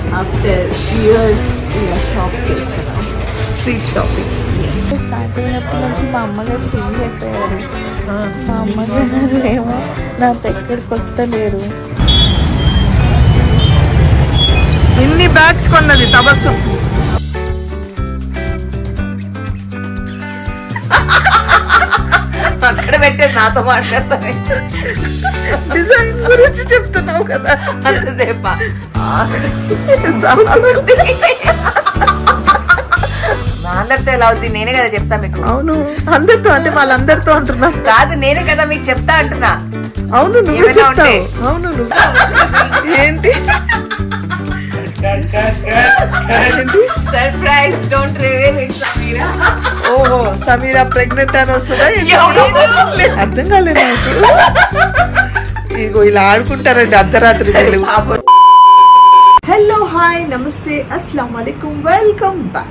After years ఇలా shop చేస్తున్నాం street shopping start అయినప్పటి నుంచి మా అమ్మగారు చేంజ్ అయిపోయారు మా అమ్మగారు ఏమో నా దగ్గరికి వస్తలేరు ఇన్ని బ్యాగ్స్ కొన్నది తబస్సు అక్కడ పెట్టేసి నాతో మాట్లాడతాను డిజైన్ గురించి చెప్తున్నావు కదా అంతసేపా నాన్నతో ఎలా అవుతుంది నేనే కదా చెప్తా మీకు అవును అందరితో అంటే వాళ్ళందరితో అంటున్నా కాదు నేనే కదా మీకు చెప్తా అంటున్నా అవును నువ్వు ఏమైనా చెప్తావు ఉంటే. అవును నువ్వు ఏంటి ఏంటి surprise don't reveal it Sameera ఓహో సమీరా ప్రెగ్నెంట్ అని వస్తుందా ఏంటి? ఎవరు? అర్థం కాలేదు నాకు ఇగో ఇలా ఆడుకుంటారండి అర్ధరాత్రి వీళ్ళు హలో హాయ్ నమస్తే అస్సలం వాలేకుం వెల్కమ్ బ్యాక్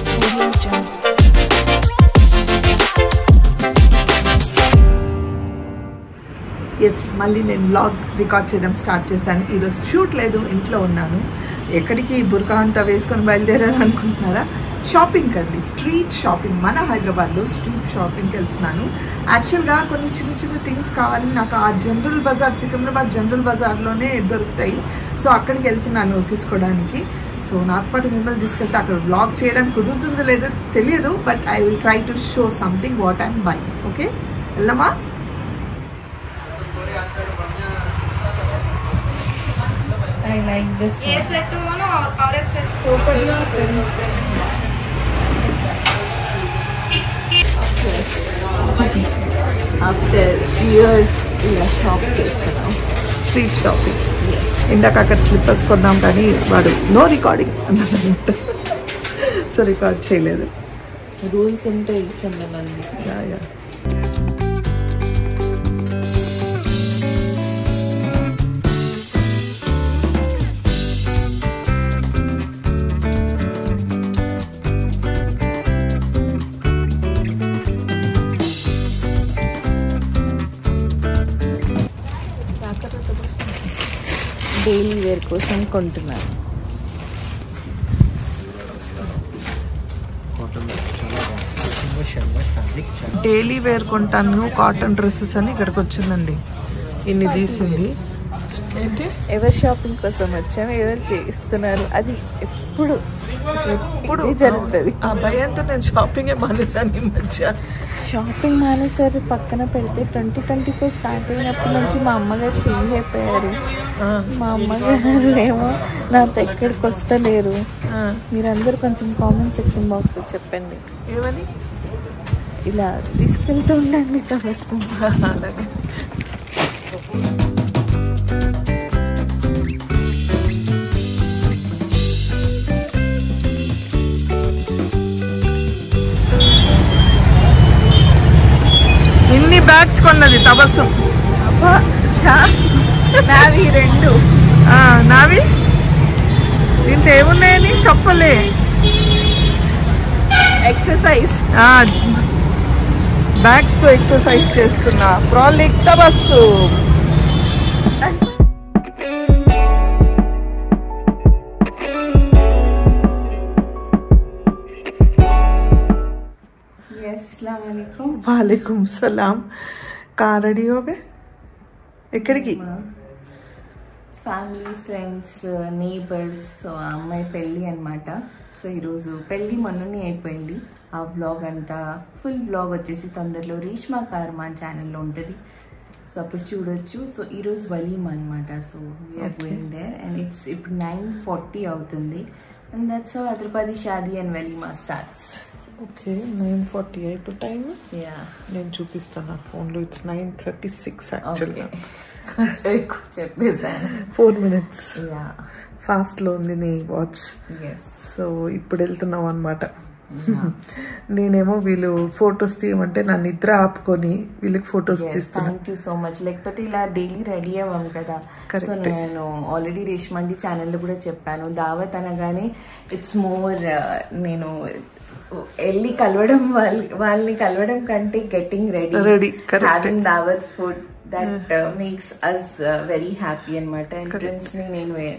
ఎస్ మళ్ళీ నేను బ్లాగ్ రికార్డ్ చేయడం స్టార్ట్ చేశాను ఈరోజు షూట్ లేదు ఇంట్లో ఉన్నాను ఎక్కడికి బుర్కా అంతా వేసుకొని బయలుదేరాను అనుకుంటున్నారా షాపింగ్ అండి స్ట్రీట్ షాపింగ్ మన హైదరాబాద్లో స్ట్రీట్ షాపింగ్కి వెళ్తున్నాను యాక్చువల్గా కొన్ని చిన్న చిన్న థింగ్స్ కావాలి నాకు ఆ జనరల్ బజార్ సికింద్రాబాద్ జనరల్ బజార్లోనే దొరుకుతాయి సో అక్కడికి వెళ్తున్నాను తీసుకోవడానికి సో నాతో పాటు మిమ్మల్ని తీసుకెళ్తే అక్కడ బ్లాగ్ చేయడానికి కుదురుతుందో లేదో తెలియదు but I will try to show something what I'm bye okay వెళ్దామా I like this a set और एक सेट ఆఫ్టర్ ఇయర్స్ ఇలా షాప్ చేస్తున్నాం స్ట్రీట్ షాపింగ్ ఇందాక అక్కడ స్లిప్పర్స్ కొన్నాం కానీ వాడు నో రికార్డింగ్ అన్నమాట సో రికార్డ్ చేయలేదు రూల్స్ ఉంటాయి కొంతమంది యా యా డైలీ వేర్ కోసం కొంటున్నాను డైలీ వేర్ కొంటాను కాటన్ డ్రెస్సెస్ అని ఇక్కడికి వచ్చిందండి ఇన్ని తీసింది ఏంటి ఎవరు షాపింగ్ కోసం వచ్చాము ఎవరు చేస్తున్నారు అది ఎప్పుడు ఎప్పుడు జరుగుతుంది ఆ భయంతో నేను షాపింగే మానేశాను ఈ మధ్య షాపింగ్ మానేసారి పక్కన పెడితే ట్వంటీ ట్వంటీ ఫోర్ స్టార్ట్ అయినప్పటి నుంచి మా అమ్మగారు చేంజ్ అయిపోయారు ఆ, మా అమ్మగారు ఏమో నా దగ్గరికి వస్తలేరు ఆ, మీరందరూ కొంచెం కామెంట్ సెక్షన్ బాక్స్లో చెప్పండి ఏమని ఇలా తీసుకెళ్తూ ఉండండి తపస్సు అలాగే ఇన్ని బ్యాగ్స్ కొన్నది తబస్సు అబ్బా, చా, నావి రెండు ఆ, నావి దీంట్లో ఏమున్నాయని చెప్పలే ఎక్సర్సైజ్ బ్యాగ్స్ తో ఎక్సర్సైజ్ చేస్తున్నా ప్రాలిక్ తబస్సు అస్సలం వాలేకుం సలాం కార్ రెడీ హోగే ఎక్కడికి ఫ్యామిలీ ఫ్రెండ్స్ నేబర్స్ సో ఆ అమ్మాయి పెళ్ళి అనమాట సో ఈరోజు పెళ్ళి మొన్ననే అయిపోయింది ఆ వ్లాగ్ అంతా ఫుల్ వ్లాగ్ వచ్చేసి తొందరలో రీష్మా కార్మాన్ ఛానల్లో ఉంటుంది సో అప్పుడు చూడొచ్చు సో ఈరోజు వలీమా అనమాట so we are going there and it's ఇప్పుడు నైన్ ఫార్టీ అవుతుంది and that's how Hyderabadi shaadi and walima starts okay nine forty ఇప్పుడు టైం యా నేను చూపిస్తాను నా ఫోన్లో it's nine thirty six okay యాక్చువల్గా కొంచెం ఎక్కువ చెప్పేసాను ఫోర్ మినిట్స్ యా ఫాస్ట్లో ఉంది నీ వాచ్ ఎస్ సో ఇప్పుడు వెళ్తున్నాం అనమాట నేనేమో వీళ్ళు ఫొటోస్ తీయమంటే నా నిద్ర ఆపుకొని వీళ్ళకి ఫొటోస్ తీస్తున్నా థ్యాంక్ యూ సో మచ్ లేకపోతే ఇలా డైలీ రెడీ అవ్వం కదా Correct. సో నేను ఆల్రెడీ రేష్మండి ఛానల్లో కూడా చెప్పాను దావత్ అనగానే ఇట్స్ మోర్ నేను వెళ్ళి కలవడం వాళ్ళ వాళ్ళని కలవడం కంటే getting ready Ready, correct. Having dawat food that makes us very happy అనమాట ఎంట్రన్స్ ని నేను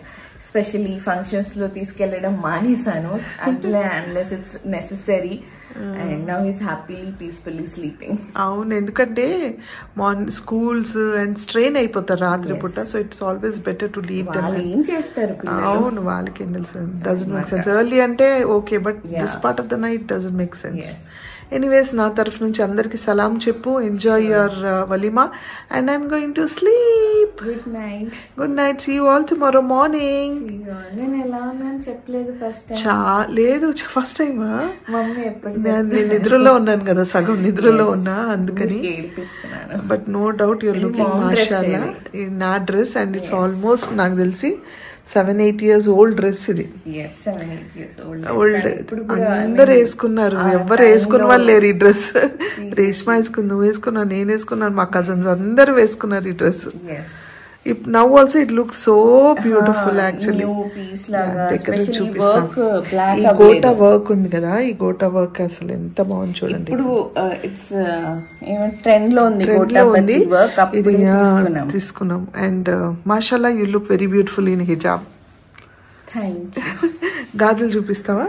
స్పెషల్లీ ఫంక్షన్స్ లో తీసుకెళ్లడం మానేశాను అంటే unless it's necessary and now is happily peacefully sleeping అవును ఎందుకంటే మార్నింగ్ స్కూల్స్ అండ్ స్ట్రెయిన్ అయిపోతారు రాత్రి పూట so it's always better to leave them వాళ్ళు ఏం చేస్తారు పిల్లలు అవును వాళ్ళకి ఏం తెలుసు డజన్ మేక్ సెన్స్ ఎర్లీ అంటే okay but this part of the night doesn't make sense anyways నా తరఫు నుంచి అందరికి సలాం చెప్పు enjoy your walima and I'm going to sleep good night good night see you all tomorrow morning నేను ఎలా ఉన్నాను చెప్పలేదు ఫస్ట్ టైం చా లేదు ఫస్ట్ టైమా మమ్మీ ఎప్పటి నేను నిద్రలో ఉన్నాను కదా సగం నిద్రలో ఉన్నా అందుకని ఏడిపిస్తున్నాను but no doubt you're looking mom dress మాషాలా నా డ్రెస్ అండ్ ఇట్స్ ఆల్మోస్ట్ నాకు తెలిసి seven eight years old dress ఇది yes seven eight years old old ఇప్పుడు కూడా అందరు వేసుకున్నారు ఎవరు వేసుకున్న వాళ్ళు లేరు ఈ డ్రెస్ రేష్మా వేసుకుంది నువ్వు వేసుకున్నావు నేను వేసుకున్నాను మా కజిన్స్ అందరు వేసుకున్నారు ఈ డ్రెస్ ఎస్ ఇప్ now also it look so beautiful actually new piece లాగా, దగ్గర నుంచి especially చూపిస్తాం work, black ఈ గోటా వర్క్ ఉంది కదా ఈ గోటా వర్క్ అసలు ఎంత బాగుంది చూడండి ఇప్పుడు ఇట్స్ ఏమంటే ట్రెండ్ లో ఉంది ట్రెండ్ లో ఉంది వర్క్ ఇది అప్పుడు ఆ, తీసుకున్నాం తీసుకున్నాం అండ్ మాషాల్లా you look very beautiful in hijab thank గాజులు చూపిస్తావా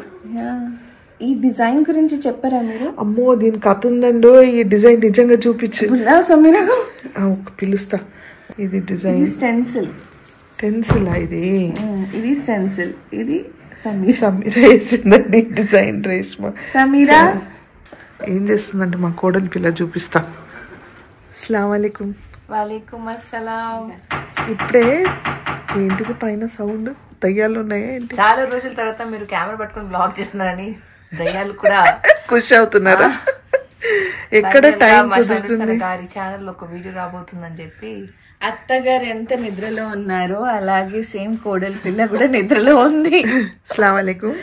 ఈ డిజైన్ గురించి చెప్పారా మీరు అమ్మో దీని కథ ఉందండో ఈ డిజైన్ నిజంగా చూపించు బుల్లా సమీరకు ఆ, ఒక పిలుస్తా ఇది డిజైన్ ఇది స్టెన్సిల్ టెన్సిల్ ఇది ఇది స్టెన్సిల్ ఇది సమీర్ సమీర వేసిందండి డిజైన్ రేష్మ సమీరా ఏం చేస్తుందంటే మా కోడలి పిల్ల చూపిస్తా అస్సలం వాలేకుమ్ వాలేకుమ్ అస్సలాం ఇప్పుడే ఏంటిది పైన సౌండ్ దయ్యాలు ఉన్నాయా ఏంటి చాలా రోజుల తర్వాత మీరు కెమెరా పట్టుకొని బ్లాగ్ చేస్తున్నారని దయ్యాలు కూడా ఖుషి అవుతున్నారా ఎక్కడ టైం కుదురుతుంది గారి ఛానల్ ఒక వీడియో రాబోతుందని చెప్పి అత్తగారు ఎంత నిద్రలో ఉన్నారో అలాగే సేమ్ కోడలి పిల్ల కూడా నిద్రలో ఉంది అస్సలం వాలేకుమ్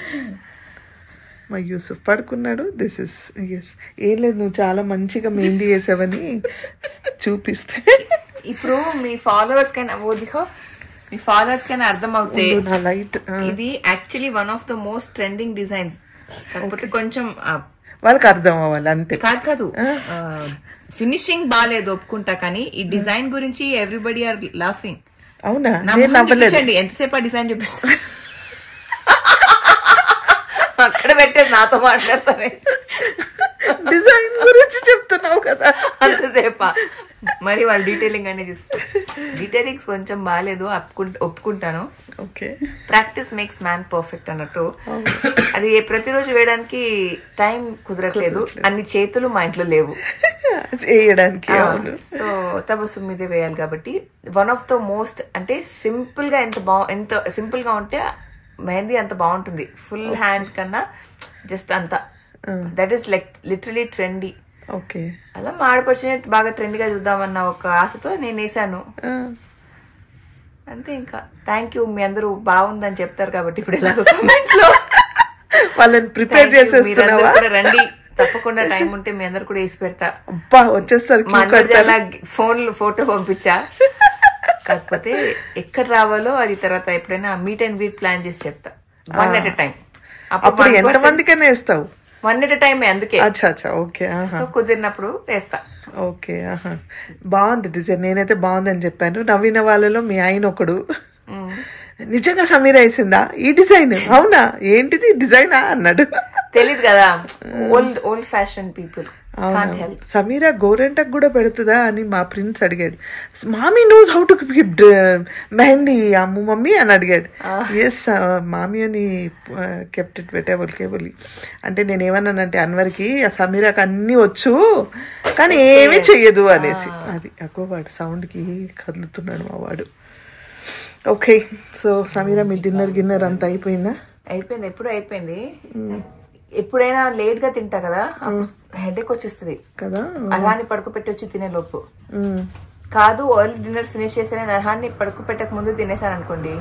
మా యూసుఫ్ పడుకున్నాడు దిస్ ఇస్ ఎస్ ఏం లేదు నువ్వు చాలా మంచిగా మెహందీ వేసావని చూపిస్తే ఇప్పుడు మీ ఫాలోవర్స్ కైనా ఓ దిఖో మీ ఫాలోవర్స్ కైనా అర్థం అవుతే నా లైట్ ఇది actually one of the most trending designs కాకపోతే కొంచెం ఆ, వాళ్ళకి అర్థం అవ్వాలి అంతే కాదు కాదు ఫినిషింగ్ బాగాలేదు ఒప్పుకుంటా కానీ ఈ డిజైన్ గురించి ఎవ్రీబడి ఆర్ లాఫింగ్ అవునా నా నేను మొహం నవ్వలేదు చూపించండి ఎంతసేపు ఆ డిజైన్ చూపిస్తా అక్కడ పెట్టేసి నాతో మాట్లాడతానే డిజైన్ గురించి చెప్తున్నావు కదా అంతసేపా మరి వాళ్ళు డీటెయిలింగ్ అనేది చూస్తారు డీటెయిలింగ్స్ కొంచెం బాగాలేదు ఒప్పుకుంట ఒప్పుకుంటాను okay practice makes man perfect అన్నట్టు అది ప్రతిరోజు వేయడానికి టైం కుదరట్లేదు అన్ని చేతులు మా ఇంట్లో లేవు వేయడానికి అవును సో తబస్సు మీదే వేయాలి కాబట్టి వన్ ఆఫ్ ద మోస్ట్ అంటే సింపుల్ గా ఎంత బా ఎంత సింపుల్ గా ఉంటే మెహందీ అంత బాగుంటుంది ఫుల్ హ్యాండ్ కన్నా జస్ట్ అంత that is like literally trendy okay అలా మా ఆడపడిచినట్టు బాగా ట్రెండ్ గా చూద్దామన్న ఒక ఆశతో నేను వేసాను అంతే ఇంకా థ్యాంక్ యూ మీ అందరూ బాగుందని చెప్తారు కాబట్టి ఇప్పుడు ఎలా comments లో వాళ్ళని ప్రిపేర్ Thank you. మీరందరూ చేసేస్తున్నావా కూడా రండి తప్పకుండా టైం ఉంటే మీ అందరు కూడా వేసి పెడతా అబ్బా వచ్చేస్తారు మా క్యూ అందరి కడతారు ఫోన్ ఫోటో పంపించా కాకపోతే ఎక్కడ రావాలో అది తర్వాత ఎప్పుడైనా మీట్ అండ్ మీట్ ప్లాన్ చేసి చెప్తా వన్ ఎట్ టైం అప్పుడు ఎంత మందికైనా వేస్తావు వన్ ఎట్ టైం అందుకే అచ్చా అచ్చా ఓకే ఆహా సో కుదిరినప్పుడు వేస్తా ఓకే ఆహా బాగుంది డిజైన్ నేనైతే బాగుందని చెప్పాను నవ్విన వాళ్ళలో మీ ఆయన ఒకడు నిజంగా సమీర వేసిందా ఈ డిజైన్ అవునా ఏంటిది డిజైనా అన్నాడు తెలీదు కదా old old fashion people can't help Sameera గోరెంటకు కూడా పెడుతుందా అని మా ప్రిన్స్ అడిగాడు mommy knows how to keep mehndi అమ్ము మమ్మీ అని అడిగాడు ఎస్ మామీ అని కెప్ట్ ఇట్ వెటేబుల్ కేబుల్ అంటే నేను ఏమన్నానంటే అన్వర్కి ఆ సమీరాకి అన్నీ వచ్చు కానీ ఏమీ చెయ్యదు అనేసి అది అక్కో వాడు సౌండ్కి కదులుతున్నాడు మా వాడు ఓకే సో సమీరా మీ డిన్నర్ గిన్నర్ అంతా అయిపోయిందా అయిపోయింది ఎప్పుడు అయిపోయింది ఎప్పుడైనా లేట్ గా తింటా కదా హెడేక్ వచ్చేస్తుంది కదా అలాని పడుకోపెట్టి వచ్చి తినే లోపు మ్మ్. కాదు ఎర్లీ డిన్నర్ ఫినిష్ చేస్తే నహాన్ని పడుకోపెట్టక ముందు తినేసాను అనుకోండి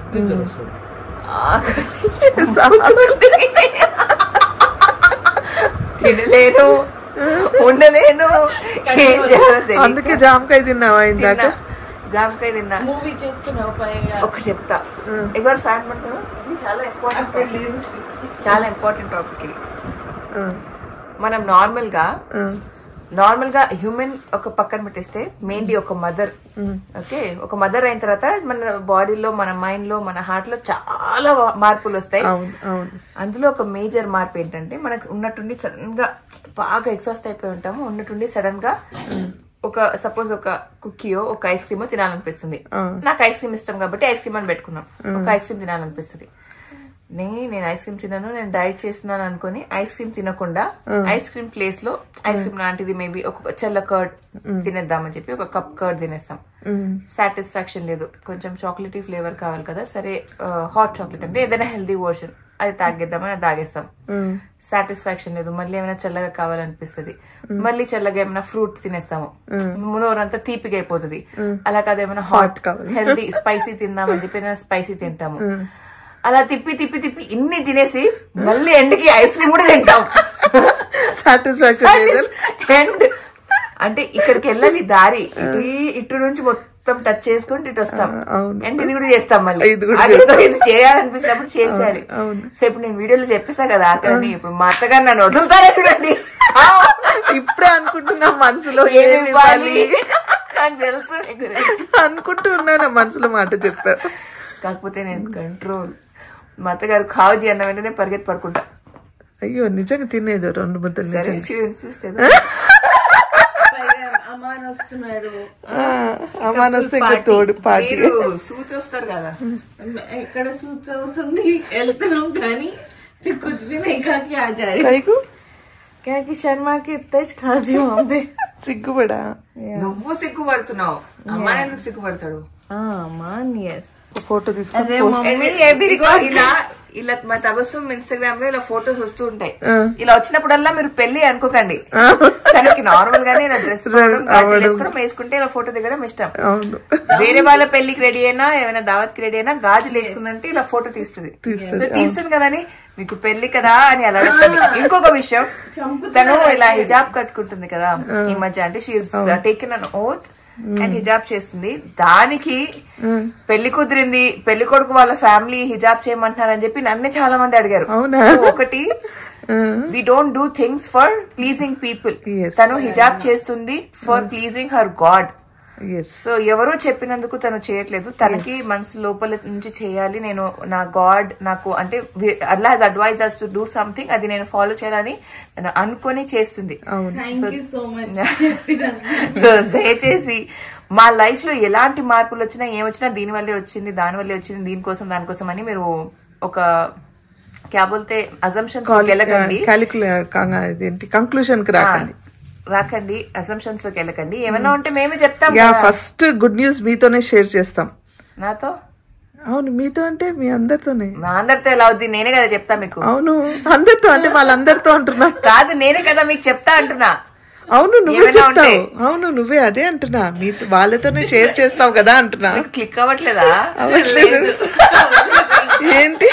తినలేను ఉండలేను ఏం చేయాలో తెలియక అందుకే జామకాయ తిన్నావా ఇందాక తిన్నా. జామకాయ తిన్నా మూవీ చేస్తున్నావు పైగా ఒకటి చెప్తా ఎవరు ఫ్యాన్ పడతారు ఇది చాలా ఇంపార్టెంట్ చాలా ఇంపార్టెంట్ టాపిక్ ఇది ఆ, మనం నార్మల్ గా ఆ, నార్మల్ గా హ్యూమన్ ఒక పక్కన పెట్టేస్తే మెయిన్లీ ఒక మదర్ ఓకే ఒక మదర్ అయిన తర్వాత మన బాడీలో మన మైండ్ లో మన హార్ట్ లో చాలా మార్పులు వస్తాయి అవును అవును అందులో ఒక మేజర్ మార్పు ఏంటంటే మనకు ఉన్నట్టుండి సడన్ గా బాగా ఎగ్జాస్ట్ అయిపోయి ఉంటాము ఉన్నట్టుండి సడన్ గా ఒక సపోజ్ ఒక కుక్కీయో ఒక ఐస్ క్రీమో తినాలనిపిస్తుంది నాకు ఐస్ క్రీమ్ ఇష్టం కాబట్టి ఐస్ క్రీమ్ అని పెట్టుకున్నాం ఒక ఐస్ క్రీమ్ తినాలనిపిస్తుంది నే నేను ఐస్ క్రీమ్ తిన్నాను నేను డైట్ చేస్తున్నాను అనుకుని ఐస్ క్రీమ్ తినకుండా ఐస్ క్రీమ్ ప్లేస్ లో ఐస్ క్రీమ్ లాంటిది మేబీ ఒక చల్ల కర్డ్ తినేద్దామని చెప్పి ఒక కప్ కర్డ్ తినేస్తాం సాటిస్ఫాక్షన్ లేదు కొంచెం చాక్లెటీ ఫ్లేవర్ కావాలి కదా సరే హాట్ చాక్లెట్ అంటే ఏదైనా హెల్దీ వర్షన్ అది తాగేద్దామని అది తాగేస్తాం సాటిస్ఫాక్షన్ లేదు మళ్ళీ ఏమైనా చల్లగా కావాలనిపిస్తుంది మళ్ళీ చల్లగా ఏమైనా ఫ్రూట్ తినేస్తాము నోరంతా తీపిగా అయిపోతుంది అలా కాదు ఏమైనా హాట్ కావాలి. హెల్దీ స్పైసీ తిందామని చెప్పి స్పైసీ తింటాము అలా తిప్పి తిప్పి తిప్పి ఇన్ని తినేసి మళ్ళీ ఎండ్కి ఐస్ క్రీమ్ కూడా తింటాం సాటిస్ఫాక్షన్ లేదు అండ్ అంటే ఇక్కడికి వెళ్ళాలి దారి ఇటు ఇటు నుంచి మొత్తం టచ్ చేసుకుంటూ ఇటు వస్తాం అవును. అండ్ ఇది కూడా చేస్తాం మళ్ళీ ఇది కూడా అదేదో ఇది చేయాలనిపించినప్పుడు చేసేయాలి అవును. సో ఇప్పుడు నేను వీడియోలో చెప్పేసా కదా ఆకలిని ఇప్పుడు మా అత్తగారు నన్ను వదులుతారా చూడండి ఇప్పుడే అనుకుంటున్నా మనసులో ఏమి ఏమి ఇవ్వాలి ఇవ్వాలి నాకు తెలుసు మీ గురించి. అనుకుంటూ ఉన్నాను మనసులో మాట చెప్పా కాకపోతే నేను కంట్రోల్ మా అత్తగారు కావజీ అన్న వెంటనే పరిగెత్తి పడుకుంటా అయ్యో నిజంగా తినేది రెండు ముద్దలు సరే నిజంగా if you insist ఏదో. అమ్మాని వస్తున్నాడు ఆ, అమ్మాని వస్తే ఇంకా తోడు పాటి మీరు సూతి వస్తారు కదా ఎక్కడ సూట్ అవుతుంది వెళ్తున్నాం కానీ कुछ भी नहीं खा के आ जाए పైకు क्या कि शर्मा की तेज खासी वहां पे సిగ్గుపడా నువ్వు సిగ్గుపడుతున్నావు అమ్మ ఎందుకు సిగ్గుపడతాడు मान यस ఒక ఫోటో తీసుకొని अरे post- मम्मी ఇదిగో ఇలా ఇలా మా తబస్సు ఇన్స్టాగ్రామ్ లో ఇలా ఫొటోస్ వస్తూ ఉంటాయి ఇలా వచ్చినప్పుడల్లా మీరు పెళ్లి అనుకోకండి తనకి నార్మల్ గానే ఇలా డ్రెస్ వేసుకోవడం వేసుకుంటే ఇలా ఫోటో దిగడం ఇష్టం అవును వేరే వాళ్ళ పెళ్లికి రెడీ అయినా ఏమైనా దావత్ కి రెడీ అయినా గాజులు వేసుకుందంటే ఇలా ఫోటో తీస్తుంది తీస్తుంది, సో తీస్తుంది కదని మీకు పెళ్లి కదా అని అలా అడుగుతుంది ఇంకొక విషయం తను ఇలా హిజాబ్ కట్టుకుంటుంది కదా ఈ మధ్య అంటే she's taken an oath and hijab చేస్తుంది దానికి పెళ్లి కుదిరింది పెళ్లి కొడుకు వాళ్ళ ఫ్యామిలీ హిజాబ్ చేయమంటున్నారని చెప్పి నన్నే చాలా మంది అడిగారు అవునా? So, ఒకటి we don't do things for pleasing people Yes. తను హిజాబ్ చేస్తుంది for pleasing her god yes so ఎవరో చెప్పినందుకు తను చేయట్లేదు తనకి మనసు లోపల నుంచి చేయాలి నేను నా గాడ్ నాకు అంటే Allah has advise us to do something అది నేను ఫాలో చేయాలని నేను అనుకొని చేస్తుంది అవును thank you so much so దయచేసి మా లైఫ్ లో ఎలాంటి మార్పులు వచ్చినా ఏమొచ్చినా దీని వల్లే వచ్చింది దాని వల్లే వచ్చింది దీనికోసం దానికోసం అని మీరు ఒక క్యా బోల్తే అజంప్షన్స్ వెళ్ళకండి క్యాలిక్యులర్ ఇదేంటి కంక్లూషన్ కి రాకండి రాకండి అజంప్షన్స్ లోకి వెళ్ళకండి ఏమన్నా ఉంటే మేమే చెప్తాం యా కదా. ఫస్ట్ గుడ్ న్యూస్ మీతోనే షేర్ చేస్తాం నాతో అవును మీతో అంటే మీ అందరితోనే మా అందరితో ఎలా అవుద్ది నేనే కదా చెప్తా మీకు అవును అందరితో అంటే వాళ్ళందరితో అంటున్నా కాదు నేనే కదా మీకు చెప్తా అంటున్నా అవును నువ్వే ఏమైనా చెప్తావు ఉంటే. అవును నువ్వే అదే అంటున్నా మీ వాళ్ళతోనే షేర్ చేస్తావు కదా అంటున్నా మీకు క్లిక్ అవ్వట్లేదా అవ్వట్లేదు ఏంటి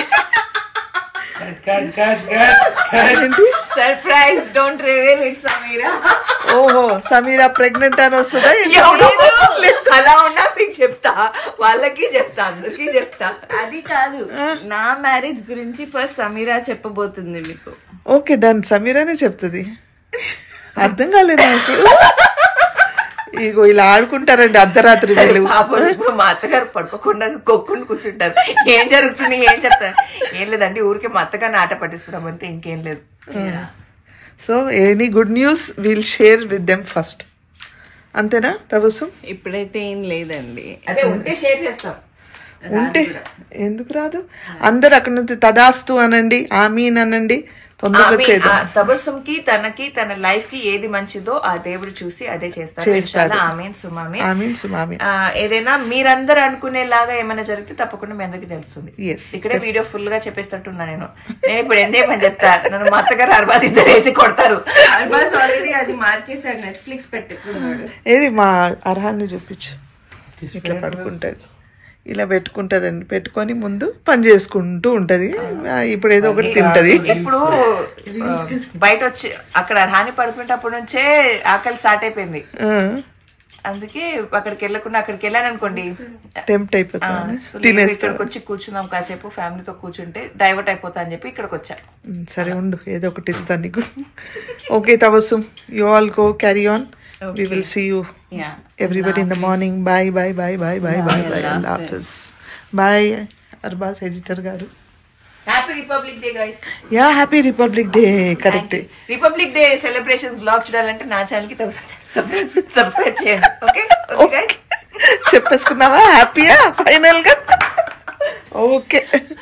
ఏంటి surprise don't reveal it Sameera ఓహో సమీరా ప్రెగ్నెంట్ అని వస్తుందా ఏంటి? అలా ఉన్నా మీకు చెప్తా వాళ్ళకి చెప్తా అందరికి చెప్తా అది కాదు నా మ్యారేజ్ గురించి ఫస్ట్ సమీరా చెప్పబోతుంది మీకు ఓకే డన్ సమీరానే చెప్తుంది అర్థం కాలేదు నాకు ఇగో ఇలా ఆడుకుంటారండి అర్ధరాత్రి వీళ్ళు పాపం ఇప్పుడు మా అత్తగారు పడుకోకుండా కొక్కుని కూర్చుంటారు ఏం జరుగుతుంది ఏం చెప్తారు ఏం లేదండి ఊరికే మా అత్తగారిని ఆట పట్టిస్తున్నాం అంతే ఇంకేం లేదు so any good news will share with them first అంతేనా తబస్సు ఇప్పుడైతే ఏం లేదండి అదే ఉంటే షేర్ చేస్తాం ఉంటే ఎందుకు రాదు అందరు అక్కడ నుంచి తదాస్తు అనండి ఆమీన్ అనండి తొందరగా ఆమె వచ్చేది ఆ తబస్సుకి తనకి తన లైఫ్ కి ఏది మంచిదో ఆ దేవుడు చూసి అదే చేస్తారు చేస్తాడు. ఆమెన్ సుమామి ఆమీన్ సుమామి ఆ, ఏదైనా మీరందరూ అనుకునేలాగా ఏమైనా జరిగితే తప్పకుండా మీ అందరికి తెలుస్తుంది Yes. ఇక్కడే వీడియో ఫుల్ గా చెప్పేస్తట్టున్నా నేను నేను ఇప్పుడు ఎంజాయ్ పని చెప్తా నన్ను మా అత్తగారు అర్బాస్ ఇద్దరు వేసి కొడతారు అల్బాస్ ఆల్రెడీ అది మార్చేసాడు నెట్ఫ్లిక్స్ పెట్టుకున్నాడు ఏది మా అర్హాన్ని చూపించు ఇట్లా పడుకుంటది ఇలా పెట్టుకుంటదండి పెట్టుకొని ముందు పని చేసుకుంటూ ఉంటది ఆ, ఇప్పుడు ఏదో ఒకటి తింటది ఇప్పుడు ఆ, బయట వచ్చి అక్కడ రాని పడుకునేటప్పటి నుంచే ఆకలి స్టార్ట్ అయిపోయింది ఆ, అందుకే అక్కడికి వెళ్ళకుండా అక్కడికి వెళ్ళాను అనుకోండి టెంప్ట్ ఆ, అయిపోతాను సో లేదు, తినేస్తా ఇక్కడికి వచ్చి కూర్చున్నాం కాసేపు ఫ్యామిలీతో కూర్చుంటే డైవర్ట్ అయిపోతా అని చెప్పి ఇక్కడికి వచ్చా మ్, సరే ఉండు ఏదో ఒకటి ఇస్తాను నీకు okay Tabassum you all go carry on we will see you yeah everybody in the morning bye bye bye bye bye bye bye Allah Hafiz bye Arbaz editor garu happy republic day guys yeah happy republic day correct republic day celebrations blog చూడాలంటే నా channel కి subscribe చేయండి okay okay guys చెప్పేసుకున్నావా హ్యాపీయా final గా okay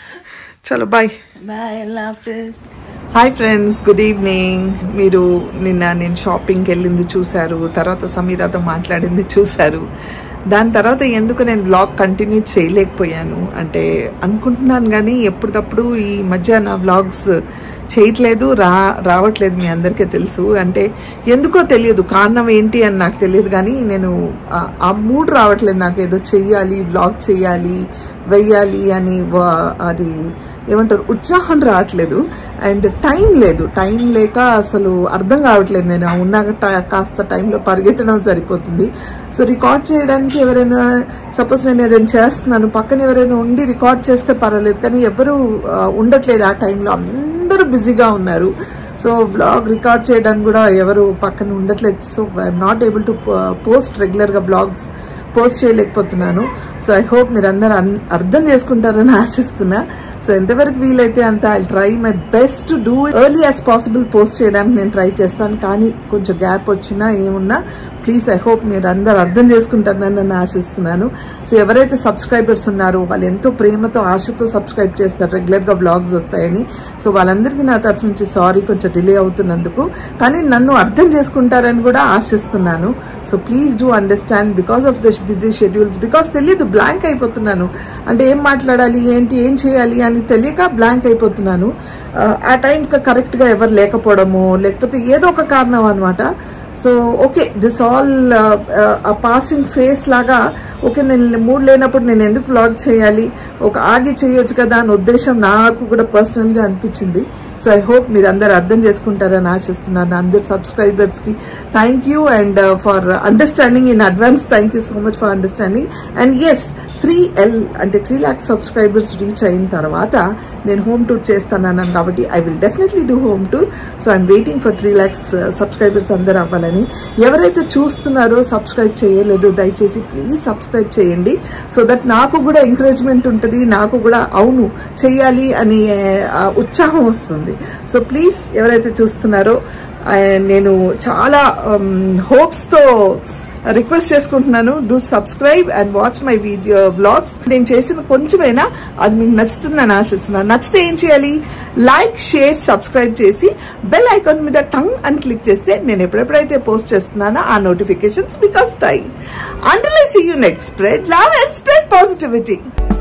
చలో bye bye Allah Hafiz hi friends good evening మీరు నిన్న నేను షాపింగ్కి వెళ్ళింది చూశారు తర్వాత సమీరాతో మాట్లాడింది చూశారు దాని తర్వాత ఎందుకు నేను బ్లాగ్ కంటిన్యూ చేయలేకపోయాను అంటే అనుకుంటున్నాను కానీ ఎప్పటికప్పుడు ఈ మధ్య నా బ్లాగ్స్ చేయట్లేదు రా రావట్లేదు మీ అందరికీ తెలుసు అంటే ఎందుకో తెలియదు కారణం ఏంటి అని నాకు తెలియదు కానీ నేను ఆ- ఆ మూడ్ రావట్లేదు నాకు ఏదో చెయ్యాలి బ్లాగ్ చెయ్యాలి వెయ్యాలి అని వా- అది ఏమంటారు ఉత్సాహం రావట్లేదు అండ్ టైం లేదు టైం లేక అసలు అర్థం కావట్లేదు నేను ఉన్న ట- కాస్త టైంలో పరిగెత్తడం సరిపోతుంది సో రికార్డ్ చేయడానికి ఎవరైనా సపోజ్ నేను ఏదైనా చేస్తున్నాను పక్కన ఎవరైనా ఉండి రికార్డ్ చేస్తే పర్వాలేదు కానీ ఎవరు ఆ, ఉండట్లేదు ఆ టైంలో అందరూ బిజీగా ఉన్నారు సో వ్లాగ్ రికార్డ్ చేయడానికి కూడా ఎవరు పక్కన ఉండట్లేదు so I'm not able to post రెగ్యులర్గా బ్లాగ్స్ పోస్ట్ చేయలేకపోతున్నాను సో ఐ హోప్ మీరు అందరు అర్థం చేసుకుంటారని ఆశిస్తున్నా సో ఎంతవరకు వీలైతే అంత I try my best do early as possible post చేయడానికి నేను ట్రై చేస్తాను కానీ కొంచెం గ్యాప్ వచ్చినా ఏమున్నా ప్లీజ్ ఐ హోప్ మీరు అందరు అర్థం చేసుకుంటారని నన్ను ఆశిస్తున్నాను సో ఎవరైతే సబ్స్క్రైబర్స్ ఉన్నారో వాళ్ళు ఎంతో ప్రేమతో ఆశతో సబ్స్క్రైబ్ చేస్తారు రెగ్యులర్గా వ్లాగ్స్ వస్తాయని సో వాళ్ళందరికీ నా తరఫు నుంచి సారీ కొంచెం డిలే అవుతున్నందుకు కానీ నన్ను అర్థం చేసుకుంటారని కూడా ఆశిస్తున్నాను so please do understand because of this busy schedules because తెలియదు బ్లాంక్ అయిపోతున్నాను అంటే ఏం మాట్లాడాలి ఏంటి ఏం చేయాలి అని తెలియక బ్లాంక్ అయిపోతున్నాను ఆ, ఆ టైంకి కరెక్ట్గా ఎవరు లేకపోవడము లేకపోతే ఏదో ఒక కారణం అనమాట so okay this all passing phase లాగా ఓకే నేను మూడ్ లేనప్పుడు నేను ఎందుకు బ్లాగ్ చేయాలి ఒక ఆగి చేయొచ్చు కదా అని ఉద్దేశం నాకు కూడా పర్సనల్గా అనిపించింది సో ఐ హోప్ మీరు అందరు అర్థం చేసుకుంటారని ఆశిస్తున్నాను అందరు సబ్స్క్రైబర్స్ కి thank you and for understanding in advance thank you so much for understanding and yes three L అంటే త్రీ ల్యాక్ సబ్స్క్రైబర్స్ రీచ్ అయిన తర్వాత నేను హోమ్ టూర్ చేస్తానన్నాను కాబట్టి I will definitely do home tour so I'm waiting for three lakhs subscribers అందరు అవ్వాలని ఎవరైతే చూస్తున్నారో సబ్స్క్రైబ్ చేయలేదు దయచేసి ప్లీజ్ సబ్స్క్రైబ్ చేయండి సో దట్ నాకు కూడా ఎంకరేజ్మెంట్ ఉంటుంది నాకు కూడా అవును చెయ్యాలి అని ఆ, ఉత్సాహం వస్తుంది సో ప్లీజ్ ఎవరైతే చూస్తున్నారో ఆ, నేను చాలా హోప్స్తో రిక్వెస్ట్ చేసుకుంటున్నాను do subscribe and watch my video blogs నేను చేసిన కొంచెమైనా అది మీకు నచ్చుతుందని ఆశిస్తున్నాను నచ్చితే ఏం చేయాలి లైక్ షేర్ సబ్స్క్రైబ్ చేసి బెల్ ఐకాన్ మీద టంగ్ అని క్లిక్ చేస్తే నేను ఎప్పుడెప్పుడైతే పోస్ట్ చేస్తున్నానో ఆ నోటిఫికేషన్స్ మీకు వస్తాయి until I see you next spread love and spread positivity